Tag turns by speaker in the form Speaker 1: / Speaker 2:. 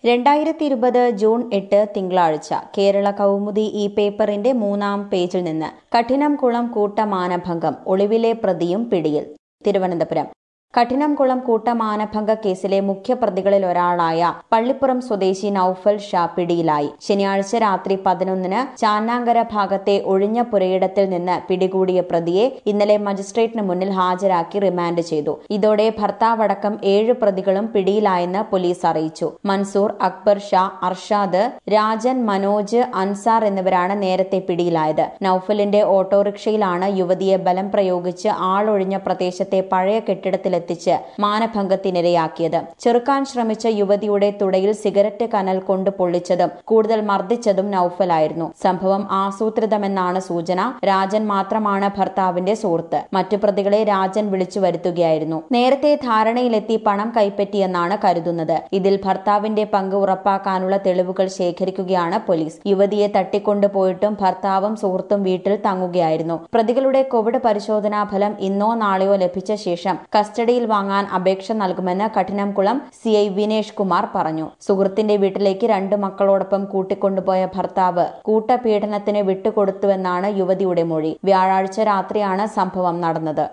Speaker 1: രണ്ടായിരത്തി ഇരുപത് ജൂൺ എട്ട് തിങ്കളാഴ്ച കേരള കൗമുദി ഈ പേപ്പറിന്റെ മൂന്നാം പേജിൽ നിന്ന് കഠിനംകുളം കൂട്ടമാനഭംഗം ഒളിവിലെ പ്രതിയും പിടിയിൽ തിരുവനന്തപുരം കഠിനംകുളം കൂട്ടമാനഭംഗ കേസിലെ മുഖ്യപ്രതികളിൽ ഒരാളായ പള്ളിപ്പുറം സ്വദേശി നൌഫൽ ഷാ പിടിയിലായി ശനിയാഴ്ച രാത്രി പതിനൊന്നിന് ചാന്നാങ്കര ഭാഗത്തെ ഒഴിഞ്ഞ പുരയിടത്തിൽ നിന്ന് പിടികൂടിയ പ്രതിയെ ഇന്നലെ മജിസ്ട്രേറ്റിന് മുന്നിൽ ഹാജരാക്കി റിമാൻഡ് ചെയ്തു ഇതോടെ ഭർത്താവടക്കം ഏഴ് പ്രതികളും പിടിയിലായെന്ന് പോലീസ് അറിയിച്ചു മൻസൂർ അക്ബർ ഷാ അർഷാദ് രാജൻ മനോജ് അൻസാർ എന്നിവരാണ് നേരത്തെ പിടിയിലായത് നൌഫലിന്റെ ഓട്ടോറിക്ഷയിലാണ് യുവതിയെ ബലം പ്രയോഗിച്ച് ആളൊഴിഞ്ഞ പ്രദേശത്തെ പഴയ കെട്ടിടത്തിലെത്തിച്ച് മാനഭംഗത്തിനിരയാക്കിയത് ചെറുക്കാൻ ശ്രമിച്ച യുവതിയുടെ തുടയിൽ സിഗരറ്റ് കനൽ കൊണ്ട് പൊള്ളിച്ചതും കൂടുതൽ മർദ്ദിച്ചതും നൌഫലായിരുന്നു സംഭവം ആസൂത്രിതമെന്നാണ് സൂചന രാജൻ മാത്രമാണ് ഭർത്താവിന്റെ സുഹൃത്ത് മറ്റു പ്രതികളെ രാജൻ വിളിച്ചു വരുത്തുകയായിരുന്നു നേരത്തെ ധാരണയിലെത്തി പണം കൈപ്പറ്റിയെന്നാണ് കരുതുന്നത് ഇതിൽ ഭർത്താവിന്റെ പങ്ക് ഉറപ്പാക്കാനുള്ള തെളിവുകൾ ശേഖരിക്കുകയാണ് പോലീസ് യുവതിയെ തട്ടിക്കൊണ്ടുപോയിട്ടും ഭർത്താവും സുഹൃത്തും വീട്ടിൽ തങ്ങുകയായിരുന്നു പ്രതികളുടെ കോവിഡ് പരിശോധനാ ഫലം ഇന്നോ നാളെയോ ലഭിച്ച ശേഷം കസ്റ്റഡിയിൽ വാങ്ങാൻ അപേക്ഷ നൽകുമെന്ന് കഠിനംകുളം സി ഐ വിനേഷ് കുമാർ പറഞ്ഞു സുഹൃത്തിന്റെ വീട്ടിലേക്ക് രണ്ടു മക്കളോടൊപ്പം കൂട്ടിക്കൊണ്ടുപോയ ഭർത്താവ് കൂട്ടപീഡനത്തിന് വിട്ടുകൊടുത്തുവെന്നാണ് യുവതിയുടെ മൊഴി വ്യാഴാഴ്ച രാത്രിയാണ് സംഭവം നടന്നത്